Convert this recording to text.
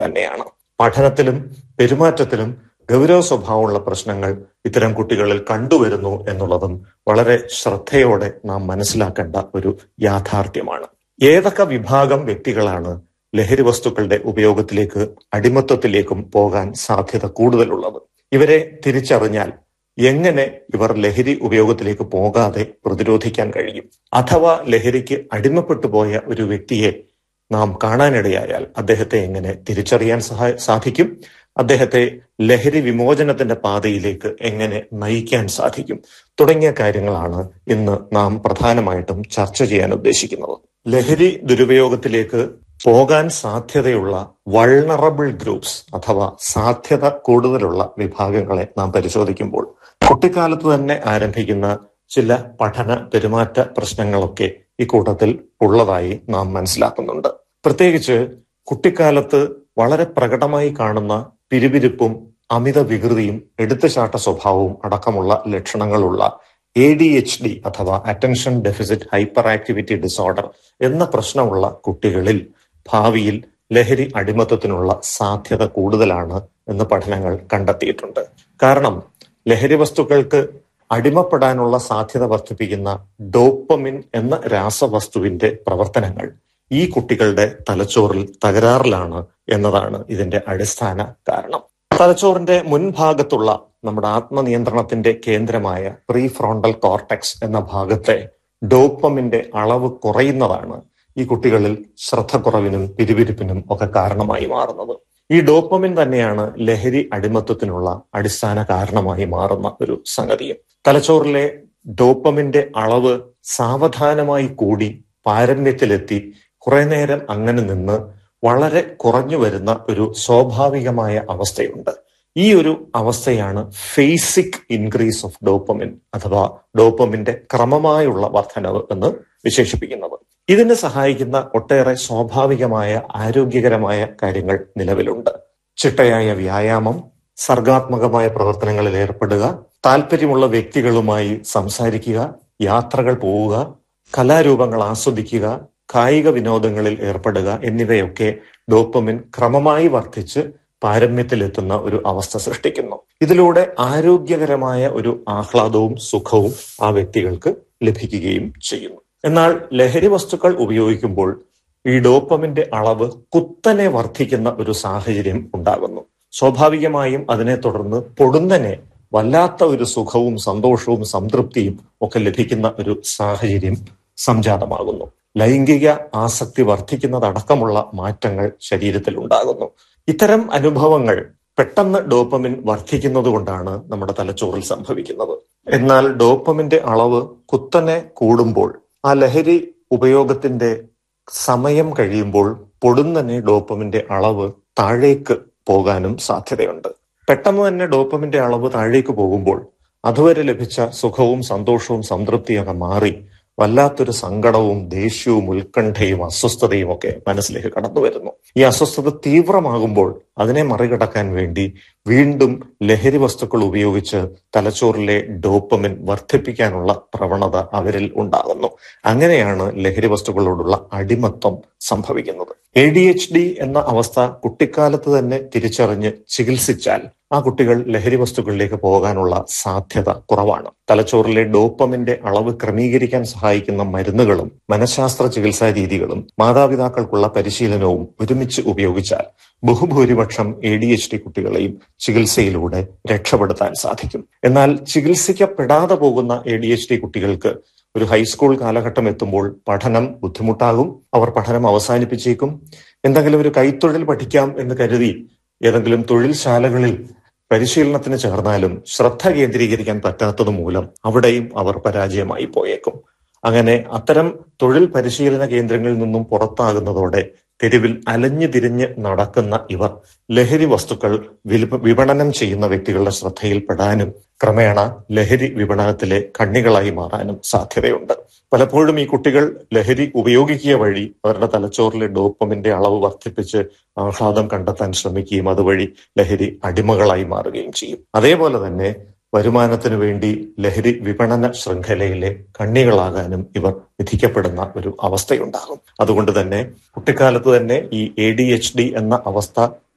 തന്നെയാണ് പഠനത്തിലും പെരുമാറ്റത്തിലും ഗൗരവ സ്വഭാവമുള്ള പ്രശ്നങ്ങൾ ഇത്തരം കുട്ടികളിൽ കണ്ടുവരുന്നു എന്നുള്ളതും വളരെ ശ്രദ്ധയോടെ നാം മനസ്സിലാക്കേണ്ട ഒരു യാഥാർത്ഥ്യമാണ് ഏതൊക്കെ വിഭാഗം വ്യക്തികളാണ് ലഹരി വസ്തുക്കളുടെ ഉപയോഗത്തിലേക്ക് അടിമത്വത്തിലേക്കും പോകാൻ സാധ്യത കൂടുതലുള്ളത് ഇവരെ തിരിച്ചറിഞ്ഞാൽ എങ്ങനെ ഇവർ ലഹരി ഉപയോഗത്തിലേക്ക് പോകാതെ പ്രതിരോധിക്കാൻ കഴിയും അഥവാ ലഹരിക്ക് അടിമപ്പെട്ടു പോയ ഒരു വ്യക്തിയെ നാം കാണാനിടയായാൽ അദ്ദേഹത്തെ എങ്ങനെ തിരിച്ചറിയാൻ സഹായ സാധിക്കും അദ്ദേഹത്തെ ലഹരി വിമോചനത്തിന്റെ പാതയിലേക്ക് എങ്ങനെ നയിക്കാൻ സാധിക്കും തുടങ്ങിയ കാര്യങ്ങളാണ് ഇന്ന് നാം പ്രധാനമായിട്ടും ചർച്ച ചെയ്യാൻ ഉദ്ദേശിക്കുന്നത് ലഹരി ദുരുപയോഗത്തിലേക്ക് പോകാൻ സാധ്യതയുള്ള വൾണറബിൾ ഗ്രൂപ്സ് അഥവാ സാധ്യത കൂടുതലുള്ള വിഭാഗങ്ങളെ നാം പരിശോധിക്കുമ്പോൾ കുട്ടിക്കാലത്ത് തന്നെ ആരംഭിക്കുന്ന ചില പഠന പെരുമാറ്റ പ്രശ്നങ്ങളൊക്കെ ഈ കൂട്ടത്തിൽ ഉള്ളതായി നാം മനസ്സിലാക്കുന്നുണ്ട് പ്രത്യേകിച്ച് കുട്ടിക്കാലത്ത് വളരെ പ്രകടമായി കാണുന്ന പിരിപിരിപ്പും അമിത വികൃതിയും എടുത്തുചാട്ട സ്വഭാവവും അടക്കമുള്ള ലക്ഷണങ്ങളുള്ള എ ഡി എച്ച് ഡി അഥവാ attention deficit hyperactivity disorder എന്ന പ്രശ്നമുള്ള കുട്ടികളിൽ ഭാവിയിൽ ലഹരി അടിമത്തത്തിനുള്ള സാധ്യത കൂടുതലാണ് എന്ന് പഠനങ്ങൾ കണ്ടെത്തിയിട്ടുണ്ട് കാരണം ലഹരി വസ്തുക്കൾക്ക് അടിമപ്പെടാനുള്ള സാധ്യത വർദ്ധിപ്പിക്കുന്ന ഡോപ്പമിൻ എന്ന രാസവസ്തുവിന്റെ പ്രവർത്തനങ്ങൾ ഈ കുട്ടികളുടെ തലച്ചോറിൽ തകരാറിലാണ് എന്നതാണ് ഇതിന്റെ അടിസ്ഥാന കാരണം തലച്ചോറിന്റെ മുൻഭാഗത്തുള്ള നമ്മുടെ ആത്മനിയന്ത്രണത്തിന്റെ കേന്ദ്രമായ പ്രീ ഫ്രോണ്ടൽ കോർട്ടെക്സ് എന്ന ഭാഗത്തെ ഡോപ്പമിന്റെ അളവ് കുറയുന്നതാണ് ഈ കുട്ടികളിൽ ശ്രദ്ധക്കുറവിനും പിരിപിരിപ്പിനും ഒക്കെ കാരണമായി മാറുന്നത് ഈ ഡോപ്പമിൻ തന്നെയാണ് ലഹരി അടിമത്വത്തിനുള്ള അടിസ്ഥാന കാരണമായി മാറുന്ന ഒരു സംഗതിയും തലച്ചോറിലെ ഡോപ്പമിന്റെ അളവ് സാവധാനമായി കൂടി പാരമ്യത്തിലെത്തി കുറെ നേരം അങ്ങനെ നിന്ന് വളരെ കുറഞ്ഞു വരുന്ന ഒരു സ്വാഭാവികമായ അവസ്ഥയുണ്ട് ഈ ഒരു അവസ്ഥയാണ് ഫേസിക് ഇൻക്രീസ് ഓഫ് ഡോപ്പമിൻ അഥവാ ഡോപ്പമിന്റെ ക്രമമായുള്ള വർധനവ് എന്ന് വിശേഷിപ്പിക്കുന്നത് ഇതിന് സഹായിക്കുന്ന ഒട്ടേറെ സ്വാഭാവികമായ ആരോഗ്യകരമായ കാര്യങ്ങൾ നിലവിലുണ്ട് ചിട്ടയായ വ്യായാമം സർഗാത്മകമായ പ്രവർത്തനങ്ങളിൽ ഏർപ്പെടുക താല്പര്യമുള്ള വ്യക്തികളുമായി സംസാരിക്കുക യാത്രകൾ പോവുക കലാരൂപങ്ങൾ ആസ്വദിക്കുക കായിക വിനോദങ്ങളിൽ ഏർപ്പെടുക എന്നിവയൊക്കെ ഡോപ്പമിൻ ക്രമമായി വർദ്ധിച്ച് പാരമ്യത്തിലെത്തുന്ന ഒരു അവസ്ഥ സൃഷ്ടിക്കുന്നു ഇതിലൂടെ ആരോഗ്യകരമായ ഒരു ആഹ്ലാദവും സുഖവും ആ വ്യക്തികൾക്ക് ലഭിക്കുകയും ചെയ്യുന്നു എന്നാൽ ലഹരി വസ്തുക്കൾ ഉപയോഗിക്കുമ്പോൾ ഈ ഡോപ്പമിന്റെ അളവ് കുത്തനെ വർദ്ധിക്കുന്ന ഒരു സാഹചര്യം ഉണ്ടാകുന്നു സ്വാഭാവികമായും അതിനെ തുടർന്ന് പൊടുന്നനെ വല്ലാത്ത ഒരു സുഖവും സന്തോഷവും സംതൃപ്തിയും ഒക്കെ ലഭിക്കുന്ന ഒരു സാഹചര്യം സംജാതമാകുന്നു ലൈംഗിക ആസക്തി വർദ്ധിക്കുന്നതടക്കമുള്ള മാറ്റങ്ങൾ ശരീരത്തിൽ ഉണ്ടാകുന്നു ഇത്തരം അനുഭവങ്ങൾ പെട്ടെന്ന് ഡോപ്പമിൻ വർദ്ധിക്കുന്നത് കൊണ്ടാണ് നമ്മുടെ തലച്ചോറിൽ സംഭവിക്കുന്നത് എന്നാൽ ഡോപ്പമിന്റെ അളവ് കുത്തനെ കൂടുമ്പോൾ ആ ലഹരി ഉപയോഗത്തിന്റെ സമയം കഴിയുമ്പോൾ പൊടുന്നനെ ഡോപ്പമിന്റെ അളവ് താഴേക്ക് പോകാനും സാധ്യതയുണ്ട് പെട്ടെന്ന് തന്നെ ഡോപ്പമിന്റെ അളവ് താഴേക്ക് പോകുമ്പോൾ അതുവരെ ലഭിച്ച സുഖവും സന്തോഷവും സംതൃപ്തിയൊക്കെ മാറി വല്ലാത്തൊരു സങ്കടവും ദേഷ്യവും ഉത്കണ്ഠയും അസ്വസ്ഥതയും ഒക്കെ മനസ്സിലേക്ക് കടന്നു വരുന്നു ഈ അസ്വസ്ഥത തീവ്രമാകുമ്പോൾ അതിനെ മറികടക്കാൻ വേണ്ടി വീണ്ടും ലഹരി വസ്തുക്കൾ ഉപയോഗിച്ച് തലച്ചോറിലെ ഡോപ്പമിൻ വർദ്ധിപ്പിക്കാനുള്ള പ്രവണത അവരിൽ ഉണ്ടാകുന്നു അങ്ങനെയാണ് ലഹരി വസ്തുക്കളോടുള്ള അടിമത്വം സംഭവിക്കുന്നത് എ ഡി എച്ച് ഡി എന്ന അവസ്ഥ കുട്ടിക്കാലത്ത് തന്നെ തിരിച്ചറിഞ്ഞ് ചികിത്സിച്ചാൽ ആ കുട്ടികൾ ലഹരി വസ്തുക്കളിലേക്ക് പോകാനുള്ള സാധ്യത കുറവാണ് തലച്ചോറിലെ ഡോപ്പമിന്റെ അളവ് ക്രമീകരിക്കാൻ സഹായിക്കുന്ന മരുന്നുകളും മനഃശാസ്ത്ര ചികിത്സാ രീതികളും മാതാപിതാക്കൾക്കുള്ള പരിശീലനവും ഒരുമിച്ച് ഉപയോഗിച്ചാൽ ബഹുഭൂരിപക്ഷം എ ഡി എച്ച് ഡി കുട്ടികളെയും ചികിത്സയിലൂടെ രക്ഷപ്പെടുത്താൻ സാധിക്കും എന്നാൽ ചികിത്സിക്കപ്പെടാതെ പോകുന്ന എ ഡി എച്ച് ഡി കുട്ടികൾക്ക് ഒരു ഹൈസ്കൂൾ കാലഘട്ടം എത്തുമ്പോൾ പഠനം ബുദ്ധിമുട്ടാകും അവർ പഠനം അവസാനിപ്പിച്ചേക്കും എന്തെങ്കിലും ഒരു കൈത്തൊഴിൽ പഠിക്കാം എന്ന് കരുതി ഏതെങ്കിലും തൊഴിൽശാലകളിൽ പരിശീലനത്തിന് ചേർന്നാലും ശ്രദ്ധ കേന്ദ്രീകരിക്കാൻ പറ്റാത്തത് മൂലം അവിടെയും അവർ പരാജയമായി പോയേക്കും അങ്ങനെ അത്തരം തൊഴിൽ പരിശീലന കേന്ദ്രങ്ങളിൽ നിന്നും പുറത്താകുന്നതോടെ തെരുവിൽ അലഞ്ഞു തിരിഞ്ഞ് നടക്കുന്ന ഇവർ ലഹരി വസ്തുക്കൾ വിപണനം ചെയ്യുന്ന വ്യക്തികളുടെ ശ്രദ്ധയിൽപ്പെടാനും ക്രമേണ ലഹരി വിപണനത്തിലെ കണ്ണികളായി മാറാനും സാധ്യതയുണ്ട് പലപ്പോഴും ഈ കുട്ടികൾ ലഹരി ഉപയോഗിക്കുക വഴി അവരുടെ തലച്ചോറിലെ ഡോപ്പമിന്റെ അളവ് വർദ്ധിപ്പിച്ച് ആഹ്ലാദം കണ്ടെത്താൻ ശ്രമിക്കുകയും അതുവഴി ലഹരി അടിമകളായി മാറുകയും ചെയ്യും അതേപോലെ തന്നെ വരുമാനത്തിനു വേണ്ടി ലഹരി വിപണന ശൃംഖലയിലെ കണ്ണികളാകാനും ഇവർ വിധിക്കപ്പെടുന്ന ഒരു അവസ്ഥയുണ്ടാകും അതുകൊണ്ട് തന്നെ കുട്ടിക്കാലത്ത് തന്നെ ഈ എ ഡി എച്ച് ഡി എന്ന അവസ്ഥ